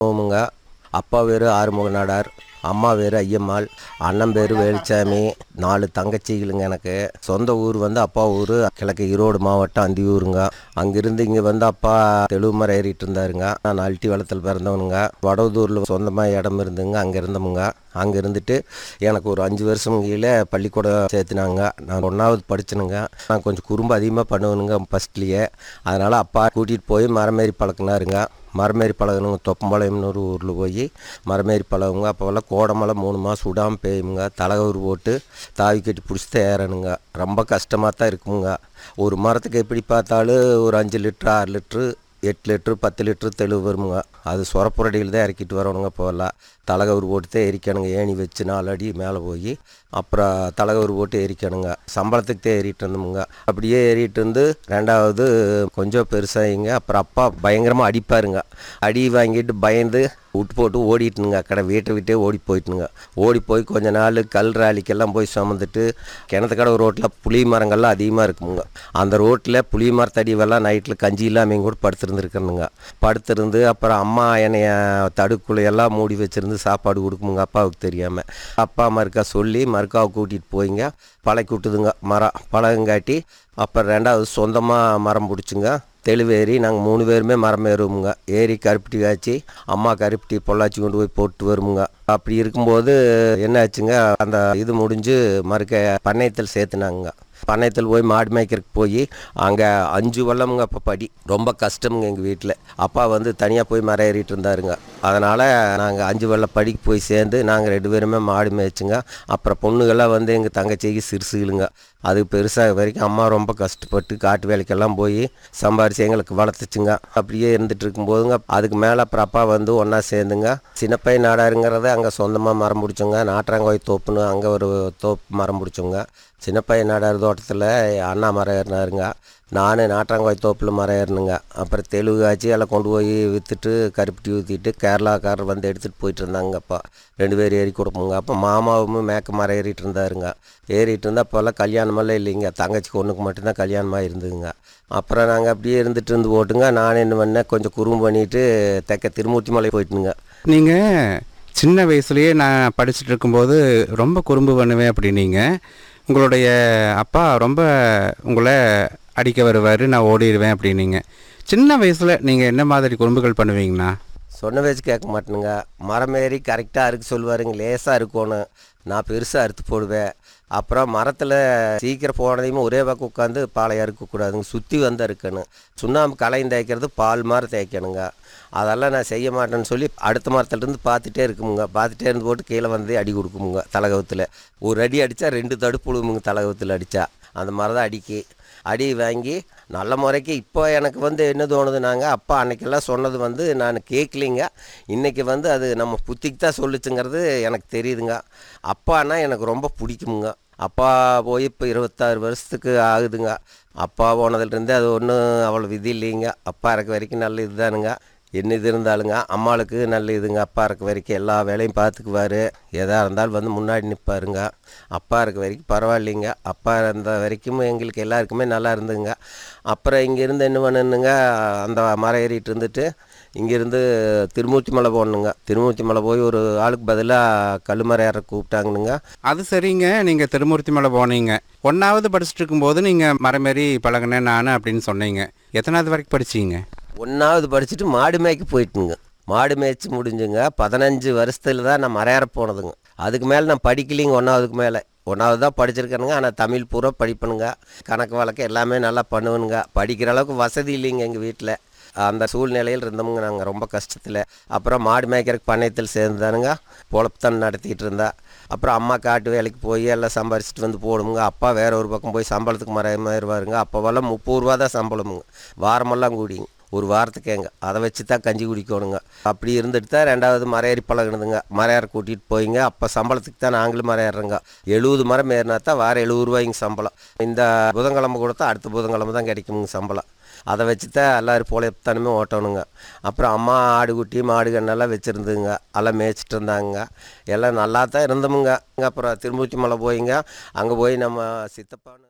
குடும்பமுங்க அப்பா பேர் ஆறுமுக நாடார் அம்மா பேர் ஐயம்மாள் அண்ணன் பேர் வேலுச்சாமி நாலு தங்கச்சிகளுங்க எனக்கு சொந்த ஊர் வந்து அப்பா ஊர் கிழக்கு ஈரோடு மாவட்டம் அந்தியூருங்க அங்கிருந்து இங்கே வந்து அப்பா தெலுங்கு மரம் ஏறிட்டு இருந்தாருங்க நான் அல்ட்டி வளத்தில் பிறந்தவனுங்க வடவதூரில் சொந்தமாக இடம் இருந்துங்க அங்கே இருந்தோமுங்க அங்கே இருந்துட்டு எனக்கு ஒரு அஞ்சு வருஷம் கீழே பள்ளிக்கூடம் சேர்த்துனாங்க நான் ஒன்றாவது படிச்சனுங்க நான் கொஞ்சம் குறும்பு அதிகமாக பண்ணுவேனுங்க ஃபஸ்ட்லேயே அதனால் அப்பா கூட்டிகிட்டு போய் மரமேறி பழக்கினாருங்க மரமேறி பழகணுங்க தொப்பம்பாளையம்னு ஒரு ஊரில் போய் மரமேறி பழகுங்க அப்போல்லாம் கோடமலை மூணு மாதம் விடாமல் பெய்யுங்க தலைகவுறு போட்டு தாவி கட்டி பிடிச்சிட்டு ஏறணுங்க ரொம்ப கஷ்டமாக தான் இருக்குங்க ஒரு மரத்துக்கு எப்படி பார்த்தாலும் ஒரு அஞ்சு லிட்ரு ஆறு லிட்ரு எட்டு லிட்ரு பத்து லிட்ரு தெளிவு வருமுங்க அது சொரப்புரடியில் தான் இறக்கிட்டு வரணுங்க இப்போல்லாம் தலைகவுறு போட்டு தான் எரிக்கணுங்க ஏணி வச்சு நாலு அடி மேலே போய் அப்புறம் தலைகவுறு போட்டு எரிக்கணுங்க சம்பளத்துக்கு தான் ஏறிட்டு இருந்தோமுங்க அப்படியே ஏறிட்டு இருந்து ரெண்டாவது கொஞ்சம் பெருசாகிங்க அப்புறம் அப்பா பயங்கரமாக அடிப்பாருங்க அடி வாங்கிட்டு பயந்து விட்டு போட்டு ஓடிட்டுனுங்க கடை வீட்டை விட்டே ஓடி போயிட்டுனுங்க ஓடி போய் கொஞ்ச நாள் கல் ராலிக்கெல்லாம் போய் சுமந்துட்டு கிணத்து கடை ரோட்டில் புளி மரங்கள்லாம் அதிகமாக இருக்குமுங்க அந்த ரோட்டில் புளி மரத்தடிவெல்லாம் நைட்டில் கஞ்சி இல்லாமல் கூட படுத்திருந்துருக்கணுங்க படுத்திருந்து அப்புறம் அம்மா என்னைய தடுக்குள்ளையெல்லாம் மூடி வச்சிருந்து சாப்பாடு கொடுக்குமுங்க அப்பாவுக்கு தெரியாமல் அப்பா மறுக்கா சொல்லி மறுக்காவை கூட்டிகிட்டு போயிங்க பழக்கி விட்டுதுங்க மரம் பழகங்காட்டி அப்புறம் ரெண்டாவது சொந்தமாக மரம் பிடிச்சுங்க தெளிவேறி நாங்கள் மூணு பேருமே மரம் ஏறுவோமுங்க ஏறி கருப்பட்டி காய்ச்சி அம்மா கருப்பட்டி பொள்ளாச்சி கொண்டு போய் போட்டு வருமுங்க அப்படி இருக்கும்போது என்ன ஆச்சுங்க அந்த இது முடிஞ்சு மறுக்க பண்ணையத்தில் சேர்த்துனாங்க பண்ணையத்தில் போய் மாடு மேய்க்கிறதுக்கு போய் அங்கே அஞ்சு வல்லமுங்க அப்போ படி ரொம்ப கஷ்டமுங்க எங்கள் வீட்டில் அப்பா வந்து தனியாக போய் மரம் ஏறிட்டு இருந்தாருங்க அதனால் நாங்கள் அஞ்சு வெள்ள படிக்கு போய் சேர்ந்து நாங்கள் ரெண்டு பேருமே மாடு மேய்ச்சுங்க அப்புறம் பொண்ணுகள்லாம் வந்து எங்கள் தங்கச்சிக்கு சிறுசுகளுங்க அது பெருசாக வரைக்கும் அம்மா ரொம்ப கஷ்டப்பட்டு காட்டு வேலைக்கெல்லாம் போய் சம்பாரிச்சு எங்களுக்கு வளர்த்துச்சுங்க அப்படியே இருந்துட்டு இருக்கும்போதுங்க அதுக்கு மேலே அப்புறம் அப்பா வந்து ஒன்றா சேர்ந்துங்க சின்னப்பை நாடாருங்கிறத அங்கே சொந்தமாக மரம் பிடிச்சோங்க நாட்டாங்கோய் தோப்புன்னு அங்கே ஒரு தோப்பு மரம் பிடிச்சோங்க சின்னப்பையன் நாடார் தோட்டத்தில் அண்ணா மரம் ஏறினாருங்க நான் நாட்டாங்கோய் தோப்பில் மரம் ஏறினுங்க அப்புறம் தெலுங்கு ஆச்சு எல்லாம் கொண்டு போய் விற்றுட்டு கருப்பட்டி ஊற்றிட்டு கேரளாக்காரர் வந்து எடுத்துகிட்டு போயிட்டு இருந்தாங்க அப்பா ரெண்டு பேர் ஏறி கொடுப்போங்க அப்போ மாமாவும் மேக்க மரம் ஏறிட்டு இருந்தாருங்க ஏறிட்டு இருந்தால் அப்போல்லாம் கல்யாணமெல்லாம் இல்லைங்க தங்கச்சிக்கு ஒன்றுக்கு மட்டும்தான் கல்யாணமாக இருந்ததுங்க அப்புறம் நாங்கள் அப்படியே இருந்துட்டு இருந்து போட்டுங்க நான் என்ன பண்ணேன் கொஞ்சம் குறும்பு பண்ணிட்டு தெக்க திருமூர்த்தி மலை போயிட்டுங்க நீங்கள் சின்ன வயசுலேயே நான் படிச்சுட்டு இருக்கும்போது ரொம்ப குறும்பு பண்ணுவேன் அப்படின்னீங்க உங்களுடைய அப்பா ரொம்ப உங்களை அடிக்க வருவார் நான் ஓடிடுவேன் அப்படின்னீங்க சின்ன வயசில் நீங்கள் என்ன மாதிரி குறும்புகள் பண்ணுவீங்கண்ணா சொன்ன வச்சு கேட்க மாட்டேனுங்க மரம் ஏறி கரெக்டாக அறுக்க சொல்லுவாருங்க லேசாக இருக்கணும் நான் பெருசாக அறுத்து போடுவேன் அப்புறம் மரத்தில் சீக்கிரம் போனதையும் ஒரே பக்கம் உட்காந்து பாலை அறுக்கக்கூடாதுங்க சுற்றி வந்து அறுக்கணும் சுண்ணாம்பு கலையும் தேய்க்கிறது பால் மாதிரி தேய்க்கணுங்க அதெல்லாம் நான் செய்ய மாட்டேன்னு சொல்லி அடுத்த மரத்துலேருந்து பார்த்துட்டே இருக்குமுங்க பார்த்துட்டே இருந்து போட்டு கீழே வந்து அடி கொடுக்குமுங்க தலகத்தில் ஒரு அடி அடித்தா ரெண்டு தடுப்பு விழுமுங்க தலகத்தில் அடித்தா அந்த மாதிரி தான் அடிக்கி அடி வாங்கி நல்ல முறைக்கு இப்போ எனக்கு வந்து என்ன தோணுதுனாங்க அப்பா அன்னைக்கெல்லாம் சொன்னது வந்து நான் கேட்கலிங்க இன்றைக்கி வந்து அது நம்ம புத்திக்கு தான் சொல்லுச்சுங்கிறது எனக்கு தெரியுதுங்க அப்பானா எனக்கு ரொம்ப பிடிக்குமுங்க அப்பா போய் இப்போ இருபத்தாறு வருஷத்துக்கு ஆகுதுங்க அப்பா போனதுலேருந்தே அது ஒன்றும் அவ்வளோ விதி இல்லைங்க அப்பா இருக்க வரைக்கும் நல்ல இதுதானுங்க என்ன இது இருந்தாலுங்க அம்மாளுக்கு நல்ல இதுங்க அப்பா இருக்க வரைக்கும் எல்லா வேலையும் பார்த்துக்குவார் எதாக இருந்தாலும் வந்து முன்னாடி நிற்பாருங்க அப்பா இருக்க வரைக்கும் பரவாயில்லைங்க அப்பா இருந்த வரைக்கும் எங்களுக்கு எல்லாருக்குமே நல்லா இருந்துங்க அப்புறம் இங்கேருந்து என்ன பண்ணணுங்க அந்த மரம் ஏறிட்டு இருந்துட்டு இங்கேருந்து திருமூர்த்தி மலை போகணுங்க திருமூர்த்தி மலை போய் ஒரு ஆளுக்கு பதிலாக கல்லுமரம் ஏற கூப்பிட்டாங்கனுங்க அது சரிங்க நீங்கள் திருமூர்த்தி மலை போனீங்க ஒன்றாவது படிச்சுட்டு இருக்கும்போது நீங்கள் மரமேறி பழகினேன் நான் அப்படின்னு சொன்னீங்க எத்தனாவது வரைக்கும் படிச்சீங்க ஒன்றாவது படிச்சுட்டு மாடு மேய்க்க போயிட்டுங்க மாடு மேய்ச்சி முடிஞ்சுங்க பதினஞ்சு வருஷத்துல தான் நான் மறையாற போனதுங்க அதுக்கு மேலே நான் படிக்கலிங்க ஒன்றாவதுக்கு மேலே ஒன்றாவது தான் படிச்சிருக்கேனுங்க ஆனால் தமிழ் பூரா படிப்பனுங்க கணக்கு வழக்கு எல்லாமே நல்லா பண்ணுவேனுங்க படிக்கிற அளவுக்கு வசதி இல்லைங்க எங்கள் வீட்டில் அந்த சூழ்நிலையில் இருந்தோமுங்க நாங்கள் ரொம்ப கஷ்டத்தில் அப்புறம் மாடு மேய்க்கிறதுக்கு பண்ணையத்தில் சேர்ந்தானுங்க பொழப்புத்தான் நடத்திட்டு இருந்தா அப்புறம் அம்மா காட்டு வேலைக்கு போய் எல்லாம் சம்பாரிச்சிட்டு வந்து போடுமுங்க அப்பா வேற ஒரு பக்கம் போய் சம்பளத்துக்கு மறைய மாறிடுவாருங்க அப்போவெல்லாம் முப்பது ரூபா தான் சம்பளமுங்க வாரமெல்லாம் கூடிங்க ஒரு வாரத்துக்கு எங்க அதை வச்சு தான் கஞ்சி குடிக்கணுங்க அப்படி இருந்துட்டு தான் ரெண்டாவது மரையேறி பழகினதுங்க மரையாற கூட்டிகிட்டு போயிங்க அப்போ சம்பளத்துக்கு தான் நாங்களும் மரையாடுறோங்க எழுபது மரம் ஏறினா தான் வாரம் எழுபது ரூபாய்ங்க சம்பளம் இந்த புதன்கிழமை கொடுத்தா அடுத்த புதன்கிழமை தான் கிடைக்குமுங்க சம்பளம் அதை வச்சு தான் எல்லோரும் போலத்தனமே ஓட்டணுங்க அப்புறம் அம்மா ஆடுகுட்டி மாடு கண்ணெல்லாம் வச்சுருந்துங்க எல்லாம் மேய்ச்சிட்டு இருந்தாங்க எல்லாம் நல்லா தான் இருந்தோமுங்க அப்புறம் திருமூர்த்தி மலை போயிங்க அங்கே போய் நம்ம சித்தப்பான்னு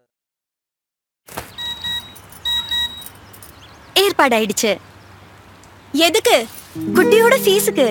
ஏற்பாடாயிடுச்சு எதுக்கு குட்டியோட ஃபீஸுக்கு